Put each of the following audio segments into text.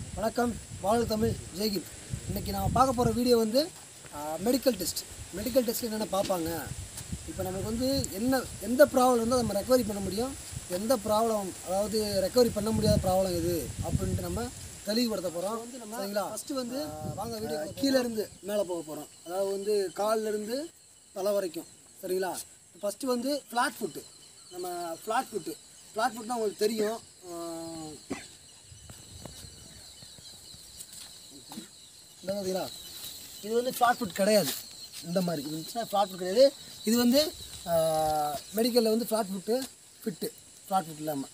வணக்கம் வாழ்க தமிழ் ஜெய்கித் இன்றைக்கி நான் பார்க்க போகிற வீடியோ வந்து மெடிக்கல் டெஸ்ட் மெடிக்கல் டெஸ்ட் என்னென்ன பார்ப்பாங்க இப்போ நமக்கு வந்து என்ன எந்த ப்ராப்ளம் இருந்தால் நம்ம ரெக்கவரி பண்ண முடியும் எந்த ப்ராப்ளம் அதாவது ரெக்கவரி பண்ண முடியாத ப்ராப்ளம் எது அப்படின்ட்டு நம்ம தெளிவுபடுத்த போகிறோம் வந்து நம்ம சரிங்களா ஃபஸ்ட்டு வந்து ஆஹ், வாங்க வீடியோ கீழே இருந்து மேலே போக போகிறோம் அதாவது வந்து கால்ல இருந்து தலை வரைக்கும் சரிங்களா ஃபஸ்ட்டு வந்து ஃப்ளாட் ஃபுட்டு நம்ம ஃப்ளாட் ஃபுட்டு ஃப்ளாட் ஃபுட்னா உங்களுக்கு தெரியும் ஆஹ், இந்த பார்த்தீங்களா இது வந்து ஃப்ளாட் ஃபுட் கிடையாது இந்த மாதிரி இது இருந்துச்சுன்னா ஃப்ளாட் ஃபுட் கிடையாது இது வந்து மெடிக்கலில் வந்து flat foot fit flat foot இல்லாமல்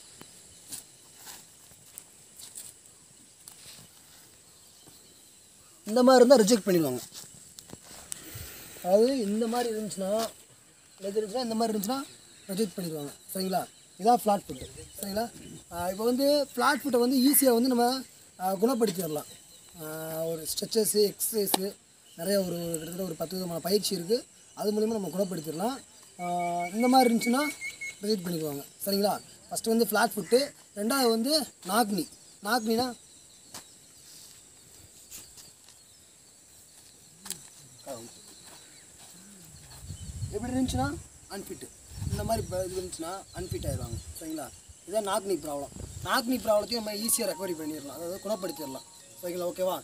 இந்த மாதிரி இருந்தால் ரிஜெக்ட் பண்ணிடுவாங்க அதாவது இந்த மாதிரி இருந்துச்சுன்னா எது இருந்துச்சுன்னா இந்த மாதிரி இருந்துச்சுன்னா ரிஜெக்ட் பண்ணிடுவாங்க சரிங்களா இதான் ஃப்ளாட் ஃபுட்டு சரிங்களா இப்போ வந்து ஃப்ளாட் ஃபுட்டை வந்து ஈஸியாக வந்து நம்ம ஆஹ், குணப்படுத்திடலாம் ஆஹ், ஒரு ஸ்ட்ரெச்சஸு எக்ஸசைஸு நிறைய ஒரு கிட்டத்தட்ட ஒரு பத்து விதமான பயிற்சி இருக்குது அது மூலிமா நம்ம குணப்படுத்திடலாம் ஆஹ், இந்த மாதிரி இருந்துச்சுன்னா ரிஜெக்ட் பண்ணிடுவாங்க சரிங்களா ஃபஸ்ட்டு வந்து ஃப்ளாட் ஃபுட்டு ரெண்டாவது வந்து நாக்னி நாக்னினா எப்படி இருந்துச்சுன்னா அன்ஃபிட்டு இந்த மாதிரி இப்போ இது இருந்துச்சுன்னா அன்ஃபிட் ஆயிடுவாங்க சரிங்களா இதான் நாக்னி ப்ராப்ளம் நாக்னி ப்ராப்ளத்தையும் நம்ம ஈஸியாக ரெக்கவரி பண்ணிடலாம் அதாவது குணப்படுத்திடலாம் சரிங்களா ஓகேவா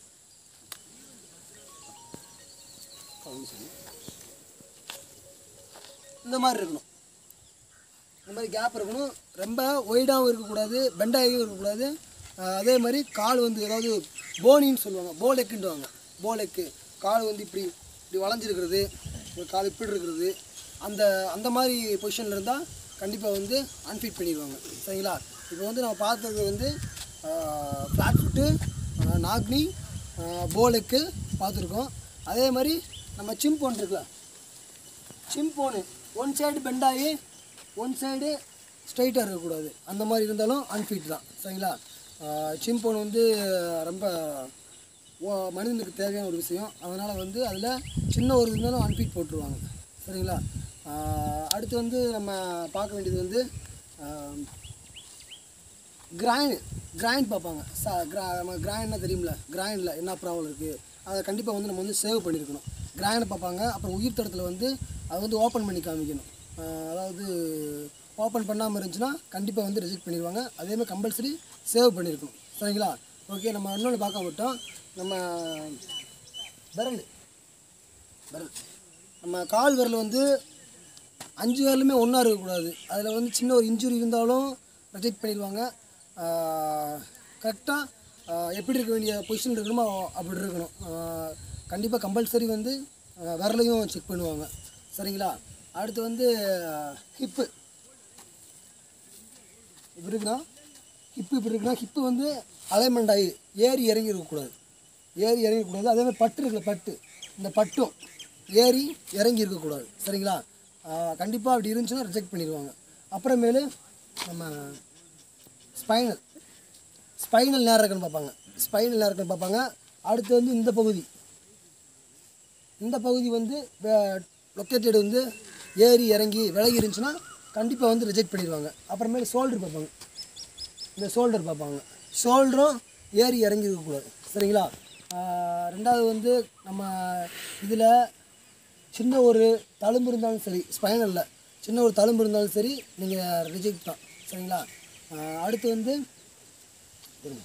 இந்த மாதிரி இருக்கணும் இந்த மாதிரி கேப் இருக்கணும் ரொம்ப ஒய்டாகவும் இருக்கக்கூடாது பெண்டாகவும் இருக்கக்கூடாது அஹ் அதே மாதிரி கால் வந்து ஏதாவது போனின்னு சொல்லுவாங்க போலெக்குன்னுவாங்க போலெக்கு கால் வந்து இப்படி இப்படி வளைஞ்சிருக்கிறது ஒரு கால் இப்படி இருக்கிறது அந்த அந்த மாதிரி பொசிஷனில் இருந்தால் கண்டிப்பாக வந்து அன்ஃபிட் பண்ணிடுவாங்க சரிங்களா இப்போ வந்து நம்ம பார்த்தது வந்து ஃப்ளாட் ஃபுட்டு நாக்னி போலெக்கு பார்த்துருக்கோம் அதே மாதிரி நம்ம சிம்போன் இருக்குல்ல சிம்போனு ஒன் சைடு பெண்ட் ஆகி ஒன் சைடு ஸ்ட்ரைட்டாக இருக்கக்கூடாது அந்த மாதிரி இருந்தாலும் அன்ஃபிட் தான் சரிங்களா சிம்போன் வந்து ரொம்ப ஓ- மனிதனுக்கு தேவையான ஒரு விஷயம் அதனால் வந்து அதில் சின்ன ஒரு இருந்தாலும் அன்ஃபிட் போட்டுருவாங்க சரிங்களா ஆஹ் அடுத்து வந்து நம்ம பார்க்க வேண்டியது வந்து கிராயின் கிராயின் பார்ப்பாங்க ச கிரா நம்ம கிராயின்னா தெரியும்ல கிராயினில் என்ன ப்ராப்ளம் இருக்குது அதை கண்டிப்பாக வந்து நம்ம வந்து சேவ் பண்ணியிருக்கணும் கிராயினை பார்ப்பாங்க அப்புறம் உயிர் தடத்தில் வந்து அதை வந்து ஓப்பன் பண்ணி காமிக்கணும் ஆஹ் அதாவது ஓப்பன் பண்ணாமல் இருந்துச்சுன்னா கண்டிப்பாக வந்து ரிஜெக்ட் பண்ணிடுவாங்க அதேமாதிரி கம்பல்சரி சேவ் பண்ணியிருக்கணும் சரிங்களா ஓகே நம்ம இன்னொன்று பார்க்க விட்டோம் நம்ம விரல் விரல் நம்ம கால் விரல் வந்து அஞ்சு விரலுமே ஒன்றா இருக்கக்கூடாது அதில் வந்து சின்ன ஒரு இன்ஜுரி இருந்தாலும் ரிஜெக்ட் பண்ணிடுவாங்க கரெக்டாக எப்படி இருக்க வேண்டிய பொசிஷன் இருக்கணுமோ அப்படி இருக்கணும் கண்டிப்பாக கம்பல்சரி வந்து ஆஹ் விரலையும் செக் பண்ணுவாங்க சரிங்களா அடுத்து வந்து ஹிப்பு இப்படி இருக்குன்னா ஹிப்பு இப்படி இருக்குன்னா ஹிப்பு வந்து அலைன்மெண்ட் ஆகி ஏறி இறங்கி இருக்கக்கூடாது ஏறி இறங்கக்கூடாது அதே மாதிரி பட்டு இருக்குல்ல பட்டு இந்த பட்டும் ஏறி இறங்கி இருக்கக்கூடாது சரிங்களா கண்டிப்பாக அப்படி இருந்துச்சுன்னா ரிஜெக்ட் பண்ணிடுவாங்க அப்புறமேலு நம்ம ஸ்பைனல் ஸ்பைனல் நேரம் இருக்குன்னு பார்ப்பாங்க ஸ்பைனல் நேரம் இருக்குன்னு பார்ப்பாங்க அடுத்து வந்து இந்த பகுதி இந்த பகுதி வந்து லொக்கேட்டட் வந்து ஏறி இறங்கி விலகி இருந்துச்சுன்னா கண்டிப்பாக வந்து ரிஜெக்ட் பண்ணிடுவாங்க அப்புறமேல ஷோல்டர் பார்ப்பாங்க இந்த ஷோல்டர் பார்ப்பாங்க ஷோல்டரும் ஏறி இறங்கி இருக்கக்கூடாது சரிங்களா ஆஹ் ரெண்டாவது வந்து நம்ம இதில் சின்ன ஒரு தழும்பு இருந்தாலும் சரி ஸ்பைனலில் சின்ன ஒரு தழும்பு இருந்தாலும் சரி நீங்கள் ரிஜெக்ட் தான் சரிங்களா ஆஹ் அடுத்து வந்து இருங்க.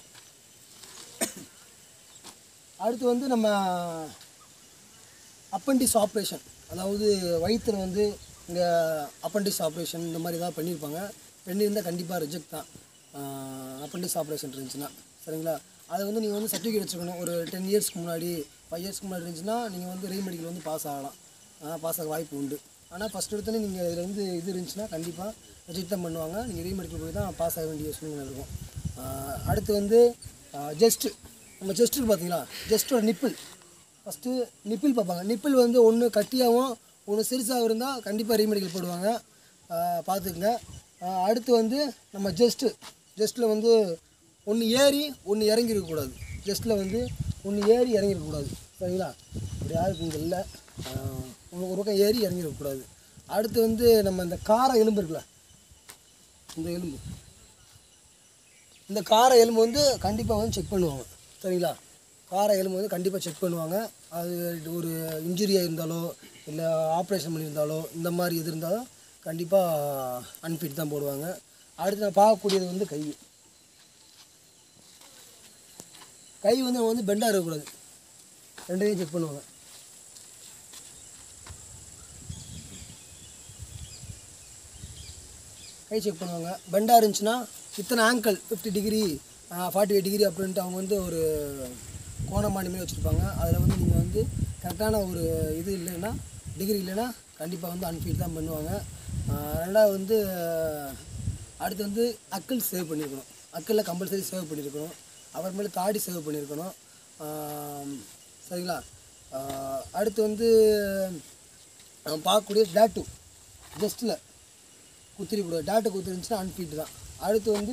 அடுத்து வந்து நம்ம அப்பண்டிஸ் ஆப்ரேஷன் அதாவது வயிற்றில் வந்து இங்கே அப்பண்டிஸ் ஆப்ரேஷன் இந்த மாதிரி தான் பண்ணியிருப்பாங்க பண்ணியிருந்தால் கண்டிப்பாக ரிஜெக்ட் தான் அப்பண்டிஸ் ஆப்ரேஷன் இருந்துச்சுன்னா சரிங்களா அதை வந்து நீங்கள் வந்து சர்டிஃபிகேட் வச்சுக்கணும் ஒரு டென் இயர்ஸ்க்கு முன்னாடி ஃபைவ் இயர்ஸ்க்கு முன்னாடி இருந்துச்சுன்னா நீங்கள் வந்து ரீமெடிக்கல் வந்து பாஸ் ஆகலாம் பாஸ் ஆக வாய்ப்பு உண்டு ஆனால் ஃபஸ்ட் எடுத்தோன்னே நீங்கள் இதில் வந்து இது இருந்துச்சுன்னா கண்டிப்பாக ரிஜெக்ட் தான் பண்ணுவாங்க நீங்கள் ரீமெடிக்கல் போய் தான் பாஸ் ஆக வேண்டிய சூழ்நிலை இருக்கும் ஆஹ் அடுத்து வந்து ஜஸ்ட்டு நம்ம ஜஸ்ட்டு பார்த்தீங்களா ஜஸ்ட்டோட நிப்பிள் ஃபஸ்ட்டு நிப்பிள் பார்ப்பாங்க நிப்பிள் வந்து ஒன்று கட்டியாகவும் ஒன்று சிறுசாகவும் இருந்தால் கண்டிப்பாக ரீமெடிக்கல் போடுவாங்க ஆஹ் பார்த்துக்குங்க ஆஹ் அடுத்து வந்து நம்ம ஜஸ்ட்டு ஜஸ்ட்டில் வந்து ஒன்று ஏறி ஒன்று இறங்கி இருக்கக்கூடாது ஜஸ்ட்டில் வந்து ஒன்று ஏறி இறங்கி இருக்கக்கூடாது சரிங்களா அப்படி யாருக்கும் இங்கே இல்லை ஒன்று ஒரு பக்கம் ஏறி இறங்கி இருக்கக்கூடாது அடுத்து வந்து நம்ம இந்த கார எலும்பு இருக்குல்ல இந்த எலும்பு இந்த கார எலும்பு வந்து கண்டிப்பாக வந்து செக் பண்ணுவாங்க சரிங்களா காரை எழும்போது கண்டிப்பாக செக் பண்ணுவாங்க அது ஒரு இன்ஜுரியாக இருந்தாலோ இல்லை ஆப்ரேஷன் பண்ணியிருந்தாலோ இந்த மாதிரி எது இருந்தாலும் கண்டிப்பாக அன்ஃபிட் தான் போடுவாங்க அடுத்து நான் பார்க்கக்கூடியது வந்து கை கை வந்து நம்ம வந்து பெண்டாக இருக்கக்கூடாது ரெண்டையும் செக் பண்ணுவாங்க கை செக் பண்ணுவாங்க பெண்டாக இருந்துச்சுன்னா இத்தனை angle fifty degree forty eight degree அப்படின்ட்டு அவங்க வந்து ஒரு கோணமானி மாதிரி வச்சுருப்பாங்க அதில் வந்து நீங்கள் வந்து கரெக்டான ஒரு இது இல்லைன்னா டிகிரி இல்லைன்னா கண்டிப்பாக வந்து அன்ஃபீட் தான் பண்ணுவாங்க ஆஹ் ரெண்டாவது வந்து அடுத்து வந்து அக்கிள் சேவ் பண்ணியிருக்கணும் அக்கிளில் கம்பல்சரி சேவ் பண்ணியிருக்கணும் அப்புறமேலு தாடி சேவ் பண்ணியிருக்கணும் ஆஹ் சரிங்களா ஆஹ் அடுத்து வந்து நம்ம பார்க்கக்கூடிய டேட்டு ஜஸ்ட்டில் குத்திரிக்கூடாது டேட்டு குத்திருந்துச்சுன்னா அன்ஃபீட் தான் அடுத்து வந்து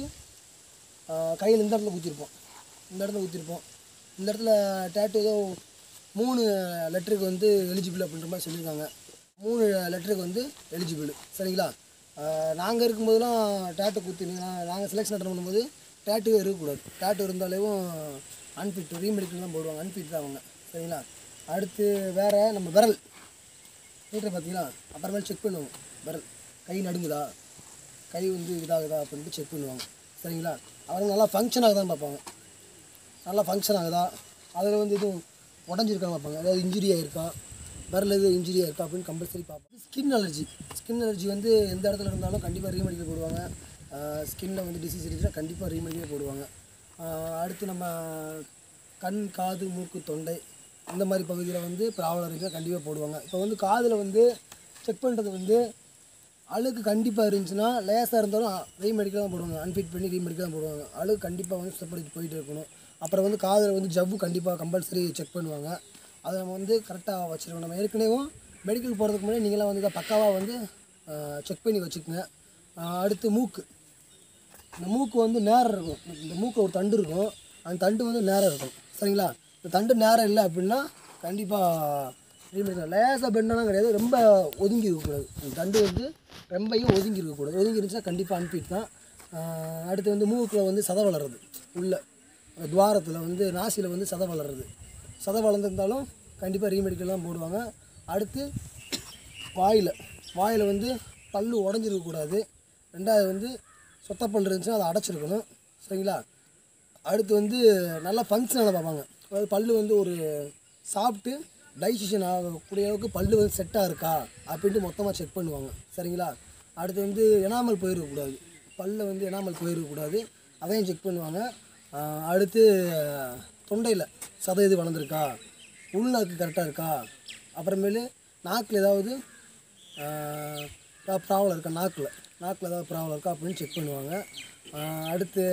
கையில் இந்த இடத்துல குத்திருப்போம் இந்த இடத்துல குத்திருப்போம் இந்த இடத்துல டேட்டு ஏதோ மூணு லெட்டருக்கு வந்து எலிஜிபிள் அப்படின்ற மாதிரி சொல்லியிருக்காங்க மூணு லெட்டருக்கு வந்து எலிஜிபிள் சரிங்களா நாங்கள் இருக்கும்போதெல்லாம் டேட்டு குத்தினீங்கன்னா நாங்கள் செலெக்ஷன் அட்டன் பண்ணும்போது டேட்டுவே இருக்கக்கூடாது டேட்டு இருந்தாலேயும் அன்ஃபிட் ரீமெடிக்கல் தான் போடுவாங்க அன்ஃபிட் தான் அவங்க சரிங்களா அடுத்து வேறு நம்ம விரல் மீட்டரை பார்த்தீங்களா அப்புறமேல் செக் பண்ணுவோம் விரல் கை நடுங்குதா கை வந்து இதாகுதா அப்படின்ட்டு செக் பண்ணுவாங்க சரிங்களா அவங்க நல்லா ஃபங்க்ஷன் ஆகுதான்னு பார்ப்பாங்க நல்லா ஃபங்க்ஷன் ஆகுதா அதில் வந்து எதுவும் உடஞ்சிருக்கான்னு பார்ப்பாங்க அதாவது இன்ஜுரி ஆகிருக்கா விரல் எதுவும் இன்ஜுரி ஆயிருக்கா அப்படின்னு கம்பல்சரி பார்ப்போம் ஸ்கின் அலர்ஜி ஸ்கின் அலர்ஜி வந்து எந்த இடத்துல இருந்தாலும் கண்டிப்பாக ரீமெடிக்கல் போடுவாங்க ஸ்கின்னில் வந்து டிசீஸ் இருந்துச்சுன்னா கண்டிப்பாக ரீமெடிக்கல் போடுவாங்க ஆஹ் அடுத்து நம்ம கண் காது மூக்கு தொண்டை இந்த மாதிரி பகுதியில் வந்து ப்ராப்ளம் இருந்துச்சுன்னா கண்டிப்பாக போடுவாங்க இப்போ வந்து காதில் வந்து செக் பண்ணுறது வந்து அழுக்கு கண்டிப்பாக இருந்துச்சுன்னா லேசாக இருந்தாலும் ரீமெடிக்கல் தான் போடுவாங்க அன்ஃபிட் பண்ணி ரீமெடிக்கல் தான் போடுவாங்க அழுக்கு கண்டிப்பாக வந்து ஸ்டெப் போயிட்டு இருக்கணும் அப்புறம் வந்து காதில் வந்து ஜவ்வு கண்டிப்பாக கம்பல்சரி செக் பண்ணுவாங்க அதை நம்ம வந்து கரெக்டாக வச்சுருக்கணும் நம்ம ஏற்கனவே மெடிக்கல் போகிறதுக்கு முன்னாடி நீங்களாம் வந்து இதை பக்காவாக வந்து செக் பண்ணி வச்சுக்கோங்க ஆஹ் அடுத்து மூக்கு இந்த மூக்கு வந்து நேரம் இருக்கும் இந்த மூக்கில் ஒரு தண்டு இருக்கும் அந்த தண்டு வந்து நேரம் இருக்கும் சரிங்களா இந்த தண்டு நேரம் இல்லை அப்படின்னா கண்டிப்பாக ரீமெடிக்கல் லேசாக பெண்டெல்லாம் கிடையாது ரொம்ப ஒதுங்கி இருக்கக்கூடாது இந்த தண்டு வந்து ரொம்பையும் ஒதுங்கி இருக்கக்கூடாது ஒதுங்கி இருந்துச்சுன்னா கண்டிப்பாக அனுப்பிட்டு தான் ஆஹ் அடுத்து வந்து மூக்கில் வந்து சதை வளருது உள்ள அந்த துவாரத்தில் வந்து நாசியில் வந்து சதை வளருது சதை வளர்ந்துருந்தாலும் கண்டிப்பாக ரீமெடிக்கல் தான் போடுவாங்க அடுத்து வாயில் வாயில் வந்து பல்லு உடஞ்சிருக்கக்கூடாது ரெண்டாவது வந்து சொத்த பல் இருந்துச்சுன்னா அதை அடைச்சிருக்கணும் சரிங்களா அடுத்து வந்து நல்லா ஃபங்க்ஷனாக பார்ப்பாங்க அதாவது பல்லு வந்து ஒரு சாப்பிட்டு டைஜஷன் ஆகக்கூடிய அளவுக்கு பல்லு வந்து செட்டாக இருக்கா அப்படின்ட்டு மொத்தமாக செக் பண்ணுவாங்க சரிங்களா அடுத்து வந்து எனாமல் போயிருக்கக்கூடாது பல்ல வந்து எனாமல் போயிருக்கக்கூடாது அதையும் செக் பண்ணுவாங்க ஆஹ் அடுத்து தொண்டையில் சதை இது வளர்ந்துருக்கா உள்நாக்கு கரெக்டாக இருக்கா அப்புறமேலு நாக்கில் ஏதாவது ப்ராப்ளம் இருக்கா நாக்கில் நாக்கில் ஏதாவது ப்ராப்ளம் இருக்கா அப்படின்னு செக் பண்ணுவாங்க ஆஹ் அடுத்து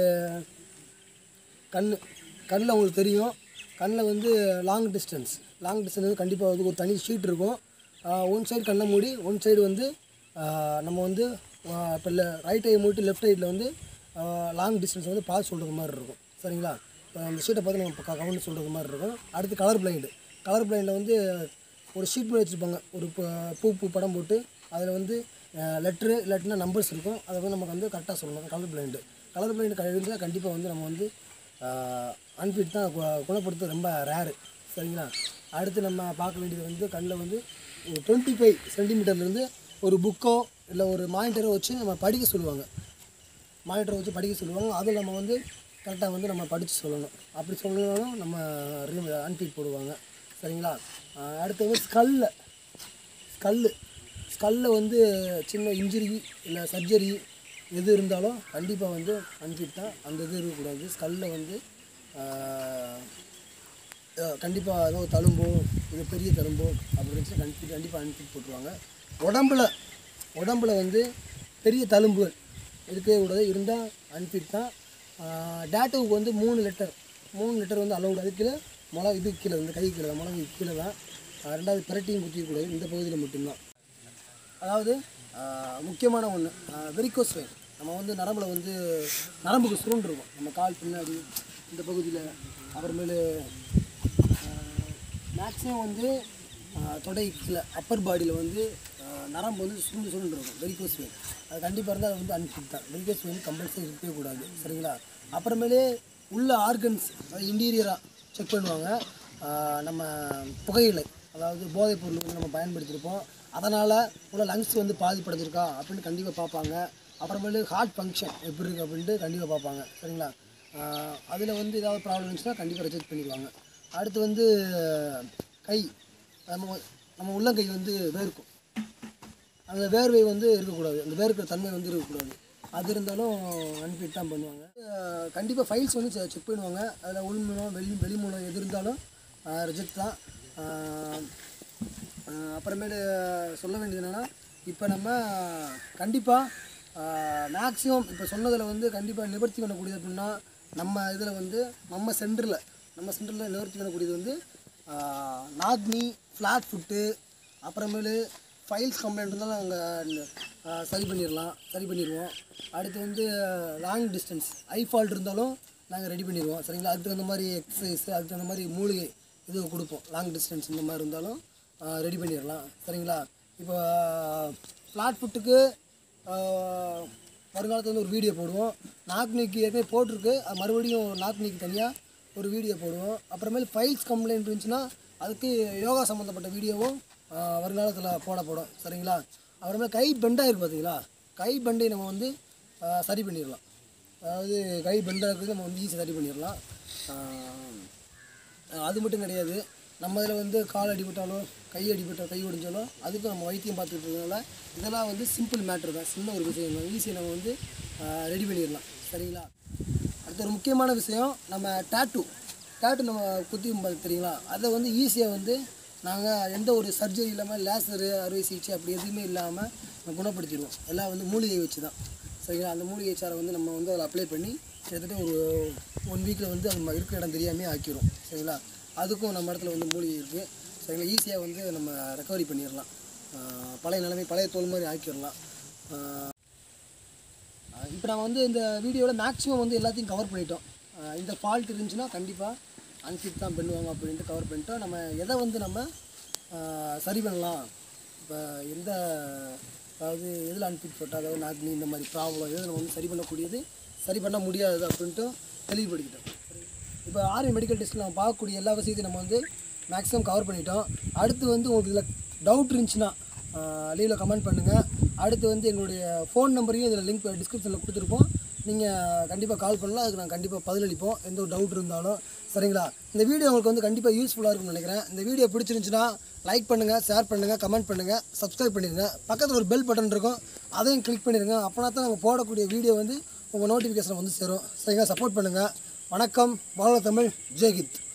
கண் கண்ணில் உங்களுக்கு தெரியும் கண்ணில் வந்து லாங் டிஸ்டன்ஸ் லாங் டிஸ்டன்ஸ் வந்து கண்டிப்பாக வந்து ஒரு தனி ஷீட் இருக்கும் ஒன் சைடு கண்ணை மூடி ஒன் சைடு வந்து ஆஹ் நம்ம வந்து இப்போ ரைட் ஐ மூட்டு லெஃப்ட் சைடில் வந்து லாங் டிஸ்டன்ஸ் வந்து பார்த்து சொல்கிறது மாதிரி இருக்கும் சரிங்களா இப்போ அந்த ஷீட்டை பார்த்து நம்ம பக்கா கவனித்து சொல்கிறது மாதிரி இருக்கும் அடுத்து கலர் பிளைண்டு கலர் பிளைண்டில் வந்து ஒரு ஷீட் மாதிரி வச்சுருப்பாங்க ஒரு ப- பூ பூ படம் போட்டு அதில் வந்து லெட்ரு இல்லாட்டினா நம்பர்ஸ் இருக்கும் அதை வந்து நமக்கு வந்து கரெக்டாக சொல்லணும் கலர் பிளைண்டு கலர் பிளைண்டு கழிந்தால் கண்டிப்பாக வந்து நம்ம வந்து அன்ஃபிட் தான் கு- குணப்படுத்த ரொம்ப ரேரு சரிங்களா அடுத்து நம்ம பார்க்க வேண்டியது வந்து கண்ணில் வந்து ஒரு டுவெண்ட்டி ஃபைவ் சென்டிமீட்டர்லேருந்து ஒரு புக்கோ இல்லை ஒரு மானிட்டரோ வச்சு நம்ம படிக்க சொல்லுவாங்க மானிட்டரை வச்சு படிக்க சொல்லுவாங்க அதில் நம்ம வந்து கரெக்டாக வந்து நம்ம படித்து சொல்லணும் அப்படி சொல்லணும் நம்ம அன்ஃபிட் போடுவாங்க சரிங்களா ஆஹ் அடுத்து வந்து ஸ்கல்ல ஸ்கல்லு ஸ்கல்ல வந்து சின்ன இன்ஜுரி இல்லை சர்ஜரி எது இருந்தாலும் கண்டிப்பாக வந்து அன்ஃபிட் தான் அந்த இது இருக்கக்கூடாது ஸ்கல்ல வந்து கண்டிப்பாக ஏதோ தழும்போ இது பெரிய தழும்போ அப்படி இருந்துச்சு கண்டிப்பாக கண்டிப்பாக அன்ஃபிட் போட்டுருவாங்க உடம்புல உடம்புல வந்து பெரிய தழும்புகள் இருக்கவே கூடாது இருந்தால் அன்ஃபிட் தான் டேட்டுவுக்கு வந்து மூணு லிட்டர் மூணு லிட்டர் வந்து அலௌட் அது கீழே மிளகு இது கீழே வந்து கை கீழே தான் மிளகு கீழே தான் ஆஹ் ரெண்டாவது பிரட்டியும் குத்திக்கக்கூடாது இந்த பகுதியில் மட்டும்தான் அதாவது ஆஹ், முக்கியமான ஒன்று வெரிகோஸ் வெயின் நம்ம வந்து நரம்புல வந்து நரம்புக்கு சுருண்டு இருக்கும் நம்ம கால் பின்னாடி இந்த பகுதியில் அப்புறமேலு மேக்ஸிமம் வந்து ஆஹ், தொடை கீழே அப்பர் பாடியில் வந்து ஆஹ், நரம்பு வந்து சுருண்டு சுருண்டு இருக்கும் வெரிகோஸ் வெயின் அது கண்டிப்பாக இருந்தால் அது வந்து அன்ஃபிட் தான் வெரிகோஸ் வெயின் கம்பல்சரி இருக்கவே கூடாது சரிங்களா அப்புறமேலே உள்ள ஆர்கன்ஸ் இன்டீரியராக செக் பண்ணுவாங்க ஆஹ் நம்ம புகையிலை அதாவது போதைப் பொருள் வந்து நம்ம பயன்படுத்தியிருப்போம் அதனால் உள்ள லங்ஸ் வந்து பாதிப்படைஞ்சிருக்கா அப்படின்னு கண்டிப்பாக பார்ப்பாங்க அப்புறமேலு ஹார்ட் ஃபங்க்ஷன் எப்படி இருக்குது அப்படின்ட்டு கண்டிப்பாக பார்ப்பாங்க சரிங்களா அதில் வந்து ஏதாவது ப்ராப்ளம் இருந்துச்சுன்னா கண்டிப்பாக ரிஜெக்ட் பண்ணிடுவாங்க அடுத்து வந்து கை நம்ம நம்ம உள்ளங்கை வந்து வேர்க்கும் அந்த வேர்வை வந்து இருக்கக்கூடாது அந்த வேர்க்கிற தன்மை வந்து இருக்கக்கூடாது அது இருந்தாலும் அன்ஃபிட் தான் பண்ணுவாங்க கண்டிப்பாக ஃபைல்ஸ் வந்து செக் பண்ணுவாங்க அதில் உள் மூலம் வெளி வெளி மூலம் எது இருந்தாலும் ரிஜெக்ட் தான் ஆஹ் ஆஹ் அப்புறமேலு சொல்ல வேண்டியது என்னென்னா இப்போ நம்ம கண்டிப்பாக மேக்ஸிமம் இப்போ சொன்னதில் வந்து கண்டிப்பாக நிவர்த்தி பண்ணக்கூடியது அப்படின்னா நம்ம இதில் வந்து நம்ம சென்டரில் நம்ம சென்டரில் நிவர்த்தி பண்ணக்கூடியது வந்து நாக்னி ஃப்ளாட் ஃபுட்டு அப்புறமேலு ஃபைல்ஸ் கம்ப்ளைண்ட் இருந்தாலும் நாங்கள் சரி பண்ணிடலாம் சரி பண்ணிடுவோம் அடுத்து வந்து லாங் டிஸ்டன்ஸ் ஐ ஃபால்ட் இருந்தாலும் நாங்கள் ரெடி பண்ணிடுவோம் சரிங்களா அதுக்கு தகுந்த மாதிரி எக்ஸசைஸ் அதுக்கு தகுந்த மாதிரி மூலிகை இது கொடுப்போம் லாங் டிஸ்டன்ஸ் இந்த மாதிரி இருந்தாலும் ரெடி பண்ணிடலாம் சரிங்களா இப்போ ஃப்ளாட் ஃபுட்டுக்கு வருங்காலத்தில் வந்து ஒரு வீடியோ போடுவோம் நாக்னிக்கு ஏற்கனவே போட்டிருக்கு அது மறுபடியும் நாக்னிக்கு தனியாக ஒரு வீடியோ போடுவோம் அப்புறமேல் ஃபைல்ஸ் கம்ப்ளைண்ட் இருந்துச்சுன்னா அதுக்கு யோகா சம்மந்தப்பட்ட வீடியோவும் ஆஹ், வருங்காலத்தில் போடப்படும் சரிங்களா அப்புறமேல் கை பெண்டாக இருக்கு பார்த்தீங்களா கை பெண்டை நம்ம வந்து ஆஹ், சரி பண்ணிடலாம் அதாவது கை பெண்டாக இருக்கிறது நம்ம வந்து ஈஸியாக சரி பண்ணிடலாம் ஆஹ், அது மட்டும் கிடையாது நம்ம இதில் வந்து கால் அடிபட்டாலோ கை அடிபட்டோ கை ஒடிஞ்சாலோ அதுக்கும் நம்ம வைத்தியம் பார்த்துட்டு இருக்கறதுனால இதெல்லாம் வந்து சிம்பிள் மேட்ரு தான் சின்ன ஒரு விஷயம் தான் ஈஸியாக நம்ம வந்து ரெடி பண்ணிடலாம் சரிங்களா அடுத்த ஒரு முக்கியமான விஷயம் நம்ம டேட்டு டேட்டு நம்ம குத்தி பார்த்து தெரியுங்களா அதை வந்து ஈஸியாக வந்து நாங்கள் எந்த ஒரு சர்ஜரி இல்லாமல் லேசரு அறுவை சிகிச்சை அப்படி எதுவுமே இல்லாமல் நம்ம குணப்படுத்திடுவோம் எல்லாம் வந்து மூலிகை வச்சு தான் சரிங்களா அந்த மூலிகை சாரை வந்து நம்ம வந்து அதில் அப்ளை பண்ணி கிட்டத்தட்ட ஒரு ஒன் வீக்கில் வந்து அது இருக்கிற இடம் தெரியாமே ஆக்கிரும் சரிங்களா அதுக்கும் நம்ம இடத்துல வந்து மூலிகை இருக்குது சரிங்களா ஈஸியாக வந்து நம்ம ரெக்கவரி பண்ணிடலாம் ஆஹ் பழைய நிலைமை பழைய தோல் மாதிரி ஆக்கிடலாம் இப்போ நம்ம வந்து இந்த வீடியோவில் மேக்ஸிமம் வந்து எல்லாத்தையும் கவர் பண்ணிட்டோம் ஆஹ் இந்த ஃபால்ட் இருந்துச்சுன்னா கண்டிப்பாக அன்ஃபிட் தான் பண்ணுவாங்க அப்படின்ட்டு கவர் பண்ணிட்டோம் நம்ம எதை வந்து நம்ம ஆஹ் சரி பண்ணலாம் இப்போ எந்த அதாவது எதில் அன்ஃபிட் போட்டால் அதாவது நாக்னி இந்த மாதிரி ப்ராப்ளம் எது நம்ம வந்து சரி பண்ணக்கூடியது சரி பண்ண முடியாது அப்படின்ட்டு தெளிவுபடுத்திட்டோம் இப்போ ஆர்மி மெடிக்கல் டெஸ்ட்டில் நம்ம பார்க்கக்கூடிய எல்லா விஷயத்தையும் நம்ம வந்து மேக்ஸிமம் கவர் பண்ணிட்டோம் அடுத்து வந்து உங்களுக்கு இதில் டவுட் இருந்துச்சுன்னா லீவில் கமெண்ட் பண்ணுங்கள் அடுத்து வந்து எங்களுடைய ஃபோன் நம்பரையும் இதில் லிங்க் டிஸ்கிரிப்ஷனில் கொடுத்துருப்போம் நீங்கள் கண்டிப்பாக கால் பண்ணலாம் அதுக்கு நாங்கள் கண்டிப்பாக பதிலளிப்போம் எந்த ஒரு டவுட் இருந்தாலும் சரிங்களா இந்த வீடியோ உங்களுக்கு வந்து கண்டிப்பாக யூஸ்ஃபுல்லாக இருக்கும்னு நினைக்கிறேன் இந்த வீடியோ பிடிச்சிருந்துச்சுன்னா லைக் பண்ணுங்கள் ஷேர் பண்ணுங்கள் கமெண்ட் பண்ணுங்கள் சப்ஸ்கிரைப் பண்ணிடுங்க பக்கத்தில் ஒரு பெல் பட்டன் இருக்கும் அதையும் கிளிக் பண்ணிடுங்க அப்போனா தான் நாங்கள் போடக்கூடிய வீடியோ வந்து உங்கள் நோட்டிஃபிகேஷன் வந்து சேரும் சரிங்களா சப்போர்ட் பண்ணுங்கள் வணக்கம் வாழ்க தமிழ் ஜெயகித்